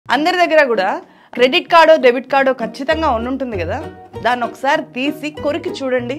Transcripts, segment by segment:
అందరి దగ్గర కూడా క్రెడిట్ కార్డో డెబిట్ కార్డో ఖచ్చితంగా ఉండుంటుంది కదా దాన్ని ఒకసారి తీసి కొరికి చూడండి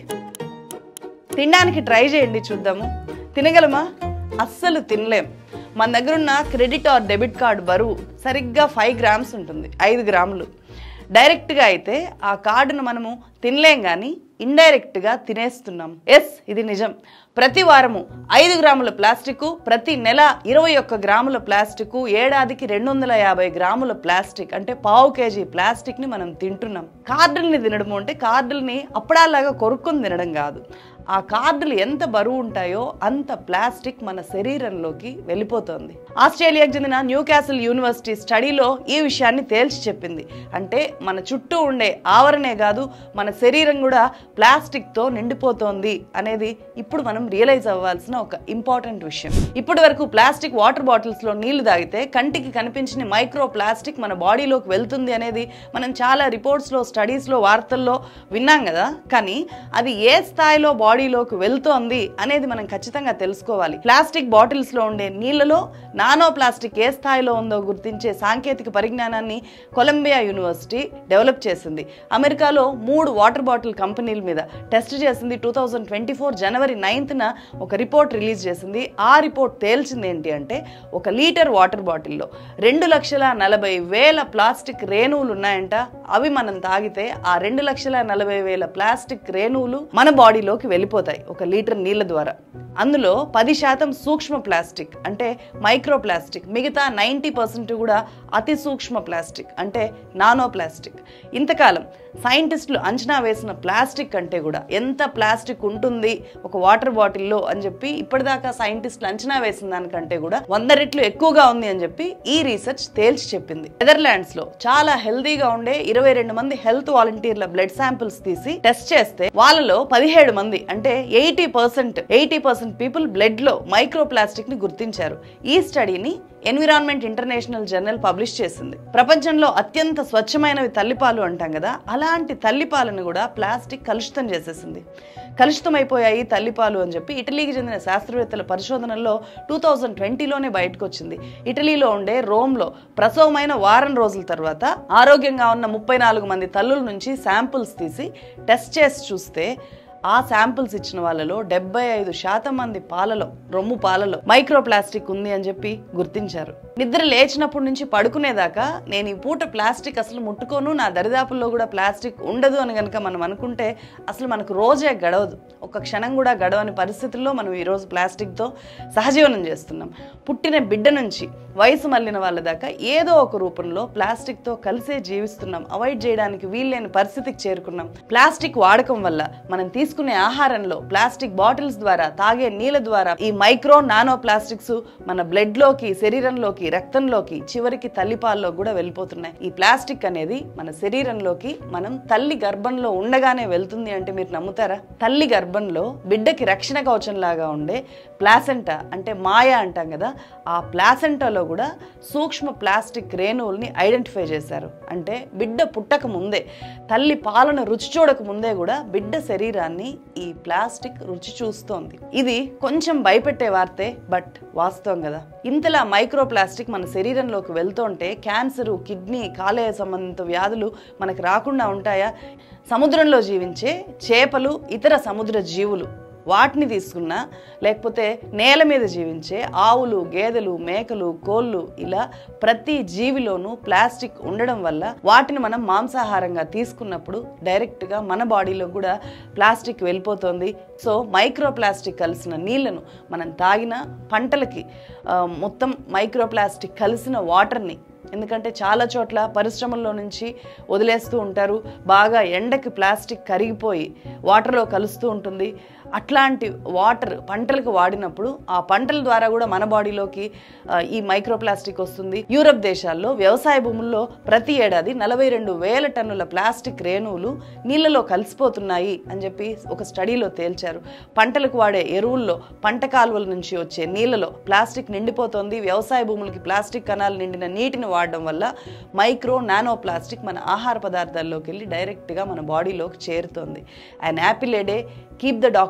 తినడానికి ట్రై చేయండి చూద్దాము తినగలమా అస్సలు తినలేం మన దగ్గర ఉన్న క్రెడిట్ ఆర్ డెబిట్ కార్డ్ బరువు సరిగ్గా ఫైవ్ గ్రామ్స్ ఉంటుంది ఐదు గ్రాములు డైరెక్ట్గా అయితే ఆ కార్డును మనము తినలేం కానీ ఇండైరెక్ట్గా తినేస్తున్నాం ఎస్ ఇది నిజం ప్రతి వారము ఐదు గ్రాముల ప్లాస్టిక్ ప్రతి నెల ఇరవై ఒక్క గ్రాముల ప్లాస్టిక్ ఏడాదికి రెండు వందల యాభై గ్రాముల ప్లాస్టిక్ అంటే పావు కేజీ ప్లాస్టిక్ ని మనం తింటున్నాం కార్డుల్ని తినడం అంటే కార్డుల్ని అప్పడాలాగా కొరుక్కొని తినడం కాదు ఆ కార్డులు ఎంత బరువు ఉంటాయో అంత ప్లాస్టిక్ మన శరీరంలోకి వెళ్ళిపోతుంది ఆస్ట్రేలియాకు చెందిన న్యూ క్యాసిల్ యూనివర్సిటీ స్టడీలో ఈ విషయాన్ని తేల్చి చెప్పింది అంటే మన చుట్టూ ఉండే ఆవరణే కాదు మన శరీరం కూడా ప్లాస్టిక్తో నిండిపోతోంది అనేది ఇప్పుడు మనం రియలైజ్ అవ్వాల్సిన ఒక ఇంపార్టెంట్ విషయం ఇప్పటి వరకు ప్లాస్టిక్ వాటర్ బాటిల్స్లో నీళ్లు తాగితే కంటికి కనిపించిన మైక్రో ప్లాస్టిక్ మన బాడీలోకి వెళ్తుంది అనేది మనం చాలా రిపోర్ట్స్లో స్టడీస్లో వార్తల్లో విన్నాం కదా కానీ అది ఏ స్థాయిలో బాడీలోకి వెళ్తోంది అనేది మనం ఖచ్చితంగా తెలుసుకోవాలి ప్లాస్టిక్ బాటిల్స్ లో ఉండే నీళ్లలో నానో ప్లాస్టిక్ ఏ స్థాయిలో ఉందో గుర్తించే సాంకేతిక పరిజ్ఞానాన్ని కొలంబియా యూనివర్సిటీ డెవలప్ చేసింది అమెరికాలో మూడు వాటర్ బాటిల్ కంపెనీల మీద టెస్ట్ చేసింది two thousand twenty four January నైన్త్న ఒక రిపోర్ట్ రిలీజ్ చేసింది ఆ రిపోర్ట్ తేల్చింది ఏంటి అంటే ఒక లీటర్ వాటర్ బాటిల్లో రెండు లక్షల నలభై వేల ప్లాస్టిక్ రేణువులు ఉన్నాయంట అవి మనం తాగితే ఆ రెండు లక్షల నలభై వేల ప్లాస్టిక్ రేణువులు మన బాడీలోకి వెళ్ళిపోతాయి ఒక లీటర్ నీళ్ళ ద్వారా అందులో పది శాతం సూక్ష్మ ప్లాస్టిక్ అంటే మైక్రో ప్లాస్టిక్ మిగతా నైంటీ పర్సెంట్ కూడా అతి సూక్ష్మ ప్లాస్టిక్ అంటే నానో ప్లాస్టిక్ ఇంతకాలం సైంటిస్టులు అంచనా వేసిన ప్లాస్టిక్ అంటే కూడా ఎంత ప్లాస్టిక్ ఉంటుంది ఒక వాటర్ బాటిల్లో అని చెప్పి ఇప్పటిదాకా సైంటిస్టులు అంచనా వేసిన దానికంటే కూడా వంద రెట్లు ఎక్కువగా ఉంది అని చెప్పి ఈ రీసెర్చ్ తేల్చి చెప్పింది నెదర్లాండ్స్ లో చాలా హెల్తీగా ఉండే ఇరవై రెండు మంది హెల్త్ వాలంటీర్ల బ్లడ్ శాంపిల్స్ తీసి టెస్ట్ చేస్తే వాళ్ళలో పదిహేడు మంది అంటే eighty percent eighty percent people blood లో మైక్రో ప్లాస్టిక్ ని గుర్తించారు ఈ స్టడీని ఎన్విరాన్మెంట్ ఇంటర్నేషనల్ జర్నల్ పబ్లిష్ చేసింది ప్రపంచంలో అత్యంత స్వచ్ఛమైనవి తల్లిపాలు అంటాం కదా అలాంటి తల్లిపాలను కూడా ప్లాస్టిక్ కలుషితం చేసేసింది కలుషితమైపోయాయి తల్లిపాలు అని చెప్పి ఇటలీకి చెందిన శాస్త్రవేత్తల పరిశోధనల్లో టూ థౌజండ్ ట్వంటీలోనే బయటకు వచ్చింది ఇటలీలో ఉండే రోమ్లో ప్రసవమైన వారం రోజుల తర్వాత ఆరోగ్యంగా ఉన్న ముప్పై నాలుగు మంది తల్లుల నుంచి శాంపుల్స్ తీసి టెస్ట్ చేసి చూస్తే ఆ శాంపిల్స్ ఇచ్చిన వాళ్ళలో డెబ్బై ఐదు శాతం మంది పాలలో రొమ్ము పాలలో మైక్రో ప్లాస్టిక్ ఉంది అని చెప్పి గుర్తించారు నిద్ర లేచినప్పటి నుంచి పడుకునేదాకా నేను ఈ పూట ప్లాస్టిక్ అసలు ముట్టుకోను నా దరిదాపుల్లో కూడా ప్లాస్టిక్ ఉండదు అని కనుక మనం అనుకుంటే అసలు మనకు రోజే గడవదు ఒక క్షణం కూడా గడవని పరిస్థితుల్లో మనం ఈరోజు ప్లాస్టిక్తో సహజీవనం చేస్తున్నాం పుట్టిన బిడ్డ నుంచి వయసు మళ్ళిన వాళ్ళ దాకా ఏదో ఒక రూపంలో ప్లాస్టిక్తో కలిసే జీవిస్తున్నాం అవాయిడ్ చేయడానికి వీల్లేని పరిస్థితికి చేరుకున్నాం ప్లాస్టిక్ వాడకం వల్ల మనం తీసుకునే ఆహారంలో ప్లాస్టిక్ బాటిల్స్ ద్వారా తాగే నీళ్ళ ద్వారా ఈ మైక్రో నానో ప్లాస్టిక్స్ మన బ్లడ్ లోకి శరీరంలోకి రక్తంలోకి చివరికి తల్లిపాల్లో కూడా వెళ్ళిపోతున్నాయి ఈ ప్లాస్టిక్ అనేది మన శరీరంలోకి మనం తల్లి గర్భంలో ఉండగానే వెళ్తుంది అంటే మీరు నమ్ముతారా తల్లి గర్భంలో బిడ్డకి రక్షణ కవచం లాగా ఉండే ప్లాసెంటా అంటే మాయ అంటాం కదా ఆ ప్లాసెంటాలో కూడా సూక్ష్మ ప్లాస్టిక్ రేణువుల్ని ఐడెంటిఫై చేశారు అంటే బిడ్డ పుట్టక ముందే తల్లి పాలను రుచి చూడక ముందే కూడా బిడ్డ శరీరాన్ని ఈ ప్లాస్టిక్ రుచి చూస్తోంది ఇది కొంచెం భయపెట్టే వార్తే బట్ వాస్తవం కదా ఇంతలా మైక్రో ప్లాస్టిక్ మన శరీరంలోకి వెళ్తుంటే క్యాన్సరు కిడ్నీ కాలేయ సంబంధిత వ్యాధులు మనకు రాకుండా ఉంటాయా సముద్రంలో జీవించే చేపలు ఇతర సముద్ర జీవులు వాటిని తీసుకున్నా లేకపోతే నేల మీద జీవించే ఆవులు గేదెలు మేకలు కోళ్ళు ఇలా ప్రతి జీవిలోనూ ప్లాస్టిక్ ఉండడం వల్ల వాటిని మనం మాంసాహారంగా తీసుకున్నప్పుడు డైరెక్ట్గా మన బాడీలో కూడా ప్లాస్టిక్ వెళ్ళిపోతుంది సో మైక్రో ప్లాస్టిక్ కలిసిన నీళ్లను మనం తాగిన పంటలకి ఆ, మొత్తం మైక్రో ప్లాస్టిక్ కలిసిన వాటర్ని ఎందుకంటే చాలా చోట్ల పరిశ్రమల్లో నుంచి వదిలేస్తూ ఉంటారు బాగా ఎండకి ప్లాస్టిక్ కరిగిపోయి వాటర్లో కలుస్తూ ఉంటుంది అట్లాంటి వాటర్ పంటలకు వాడినప్పుడు ఆ పంటల ద్వారా కూడా మన బాడీలోకి ఆ, ఈ మైక్రో ప్లాస్టిక్ వస్తుంది యూరప్ దేశాల్లో వ్యవసాయ భూముల్లో ప్రతి ఏడాది నలభై రెండు వేల టన్నుల ప్లాస్టిక్ రేణువులు నీళ్ళలో కలిసిపోతున్నాయి అని చెప్పి ఒక స్టడీలో తేల్చారు పంటలకు వాడే ఎరువుల్లో పంట కాలువల నుంచి వచ్చే నీళ్ళలో ప్లాస్టిక్ నిండిపోతోంది వ్యవసాయ భూములకి ప్లాస్టిక్ కణాలు నిండిన నీటిని వాడడం వల్ల మైక్రో నానో ప్లాస్టిక్ మన ఆహార పదార్థాల్లోకి వెళ్ళి డైరెక్ట్గా మన బాడీలోకి చేరుతోంది and apple a day keep the doctor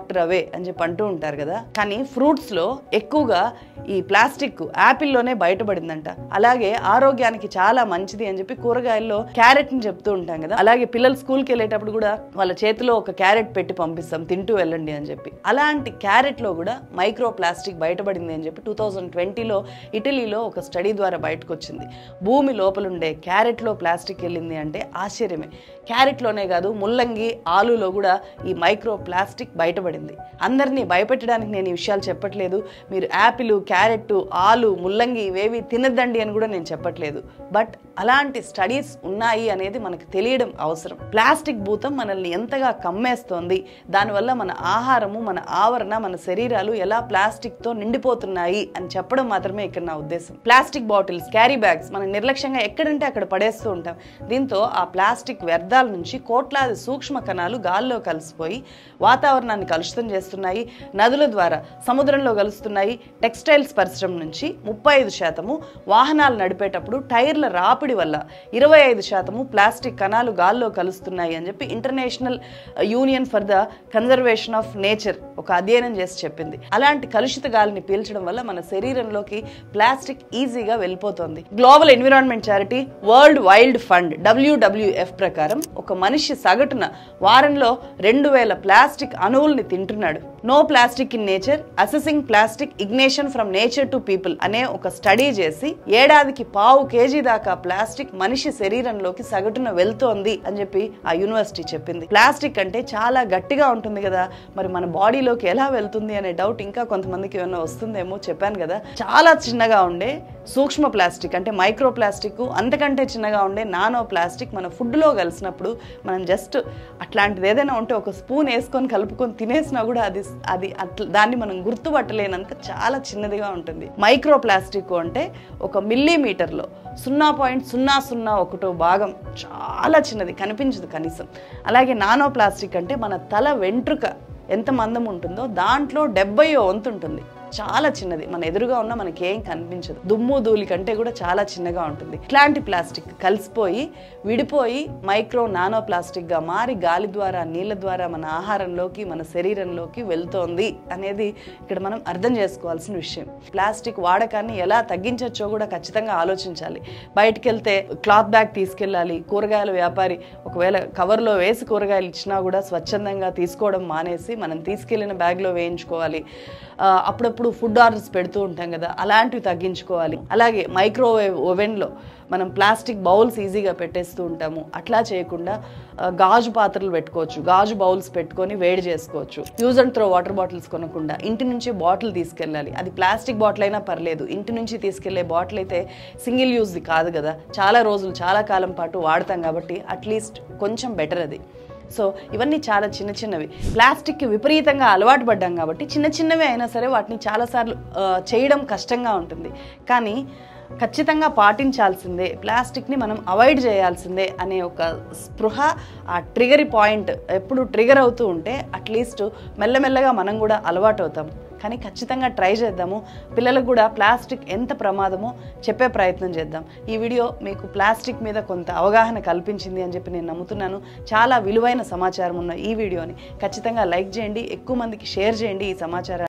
doctor away అని చెప్పి అంటూ ఉంటారు కదా కానీ ఫ్రూట్స్లో ఎక్కువగా ఈ ప్లాస్టిక్ యాపిల్లోనే బయటపడిందంట అలాగే ఆరోగ్యానికి చాలా మంచిది అని చెప్పి కూరగాయల్లో క్యారెట్ ని చెప్తూ ఉంటాం కదా అలాగే పిల్లలు స్కూల్కి వెళ్ళేటప్పుడు కూడా వాళ్ళ చేతిలో ఒక క్యారెట్ పెట్టి పంపిస్తాం తింటూ వెళ్ళండి అని చెప్పి అలాంటి క్యారెట్ లో కూడా మైక్రో ప్లాస్టిక్ బయటపడింది అని చెప్పి టూ థౌజండ్ ట్వంటీలో ఇటలీలో ఒక స్టడీ ద్వారా బయటకు వచ్చింది భూమి లోపలుండే క్యారెట్లో ప్లాస్టిక్ వెళ్ళింది అంటే ఆశ్చర్యమే క్యారెట్లోనే కాదు ముల్లంగి ఆలులో కూడా ఈ మైక్రో ప్లాస్టిక్ బయటపడింది అందరినీ భయపెట్టడానికి నేను ఈ విషయాలు చెప్పట్లేదు మీరు యాపిల్ క్యారెట్ ఆలు ముల్లంగి ఇవేవి తినద్దండి అని కూడా నేను చెప్పట్లేదు బట్ అలాంటి స్టడీస్ ఉన్నాయి అనేది మనకు తెలియడం అవసరం ప్లాస్టిక్ భూతం మనల్ని ఎంతగా కమ్మేస్తోంది దానివల్ల మన ఆహారము మన ఆవరణ మన శరీరాలు ఎలా ప్లాస్టిక్తో నిండిపోతున్నాయి అని చెప్పడం మాత్రమే ఇక్కడ నా ఉద్దేశం ప్లాస్టిక్ బాటిల్స్ క్యారీ బ్యాగ్స్ మనం నిర్లక్ష్యంగా ఎక్కడంటే అక్కడ పడేస్తూ ఉంటాం దీంతో ఆ ప్లాస్టిక్ వ్యర్థాల నుంచి కోట్లాది సూక్ష్మ కణాలు గాల్లో కలిసిపోయి వాతావరణాన్ని కలుషితం చేస్తున్నాయి నదుల ద్వారా సముద్రంలో కలుస్తున్నాయి టెక్స్టైల్స్ పరిశ్రమ నుంచి ముప్పై ఐదు శాతము వాహనాలు నడిపేటప్పుడు టైర్ల రాపిడి వల్ల ఇరవై ఐదు శాతము ప్లాస్టిక్ కణాలు గాల్లో కలుస్తున్నాయి అని చెప్పి international union for the conservation of nature ఒక అధ్యయనం చేసి చెప్పింది అలాంటి కలుషిత గాలిని పీల్చడం వల్ల మన శరీరంలోకి ప్లాస్టిక్ ఈజీగా వెళ్ళిపోతుంది global environment charity world wild fund WWF ప్రకారం ఒక మనిషి సగటున వారంలో రెండు వేల ప్లాస్టిక్ అణువుల్ని తింటున్నాడు no plastic in nature assessing plastic ingestion from nature to people అనే ఒక స్టడీ చేసి ఏడాదికి పావు కేజీ దాకా ప్లాస్టిక్ మనిషి శరీరంలోకి సగటున వెళ్తోంది అని చెప్పి ఆ యూనివర్సిటీ చెప్పింది ప్లాస్టిక్ అంటే చాలా గట్టిగా ఉంటుంది కదా మరి మన బాడీలోకి ఎలా వెళ్తుంది అనే డౌట్ ఇంకా కొంతమందికి ఏమైనా వస్తుందేమో చెప్పాను కదా చాలా చిన్నగా ఉండే సూక్ష్మ ప్లాస్టిక్ అంటే మైక్రో ప్లాస్టిక్ అంతకంటే చిన్నగా ఉండే నానో ప్లాస్టిక్ మన ఫుడ్లో కలిసినప్పుడు మనం జస్ట్ అట్లాంటిది ఏదైనా ఉంటే ఒక స్పూన్ వేసుకొని కలుపుకొని తినేసినా కూడా అది అది అట్లా దాన్ని మనం గుర్తుపట్టలేనంత చాలా చిన్నదిగా ఉంటుంది మైక్రో ప్లాస్టిక్ అంటే ఒక మిల్లీమీటర్లో సున్నా పాయింట్ సున్నా సున్నా ఒకటో భాగం చాలా చిన్నది కనిపించదు కనీసం అలాగే నానో ప్లాస్టిక్ అంటే మన తల వెంట్రుక ఎంత మందం ఉంటుందో దాంట్లో డెబ్బై వంతు ఉంటుంది చాలా చిన్నది మన ఎదురుగా ఉన్న మనకి ఏం కనిపించదు దుమ్ము ధూళి కంటే కూడా చాలా చిన్నగా ఉంటుంది ఇట్లాంటి ప్లాస్టిక్ కలిసిపోయి విడిపోయి మైక్రో నానో ప్లాస్టిక్ గా మారి గాలి ద్వారా నీళ్ళ ద్వారా మన ఆహారంలోకి మన శరీరంలోకి వెళ్తోంది అనేది ఇక్కడ మనం అర్థం చేసుకోవాల్సిన విషయం ప్లాస్టిక్ వాడకాన్ని ఎలా తగ్గించవచ్చో కూడా ఖచ్చితంగా ఆలోచించాలి బయటికి వెళ్తే క్లాత్ బ్యాగ్ తీసుకెళ్ళాలి కూరగాయల వ్యాపారి ఒకవేళ కవర్లో వేసి కూరగాయలు ఇచ్చినా కూడా స్వచ్ఛందంగా తీసుకోవడం మానేసి మనం తీసుకెళ్లిన బ్యాగ్లో వేయించుకోవాలి ఆ, అప్పుడప్పుడు ఫుడ్ ఆర్డర్స్ పెడుతూ ఉంటాం కదా అలాంటివి తగ్గించుకోవాలి అలాగే మైక్రోవేవ్ ఓవెన్లో మనం ప్లాస్టిక్ బౌల్స్ ఈజీగా పెట్టేస్తూ ఉంటాము అట్లా చేయకుండా ఆ, గాజు పాత్రలు పెట్టుకోవచ్చు గాజు బౌల్స్ పెట్టుకొని వేడి చేసుకోవచ్చు use and throw water bottles కొనకుండా ఇంటి నుంచి బాటిల్ తీసుకెళ్ళాలి అది ప్లాస్టిక్ బాటిల్ అయినా పర్లేదు ఇంటి నుంచి తీసుకెళ్లే బాటిల్ అయితే సింగిల్ యూజ్ది కాదు కదా చాలా రోజులు చాలా కాలం పాటు వాడతాం కాబట్టి అట్లీస్ట్ కొంచెం బెటర్ అది సో ఇవన్నీ చాలా చిన్న చిన్నవి ప్లాస్టిక్కి విపరీతంగా అలవాటు పడ్డాం కాబట్టి చిన్న చిన్నవి అయినా సరే వాటిని చాలాసార్లు ఆ, చేయడం కష్టంగా ఉంటుంది కానీ ఖచ్చితంగా పాటించాల్సిందే ప్లాస్టిక్ని మనం అవాయిడ్ చేయాల్సిందే అనే ఒక స్పృహ ఆ ట్రిగర్ పాయింట్ ఎప్పుడు ట్రిగర్ అవుతూ ఉంటే అట్లీస్ట్ మెల్లమెల్లగా మనం కూడా అలవాటు అవుతాం కానీ ఖచ్చితంగా ట్రై చేద్దాము పిల్లలకు కూడా ప్లాస్టిక్ ఎంత ప్రమాదమో చెప్పే ప్రయత్నం చేద్దాం ఈ వీడియో మీకు ప్లాస్టిక్ మీద కొంత అవగాహన కల్పించింది అని చెప్పి నేను నమ్ముతున్నాను చాలా విలువైన సమాచారం ఉన్న ఈ వీడియోని ఖచ్చితంగా లైక్ చేయండి ఎక్కువ మందికి షేర్ చేయండి ఈ సమాచారాన్ని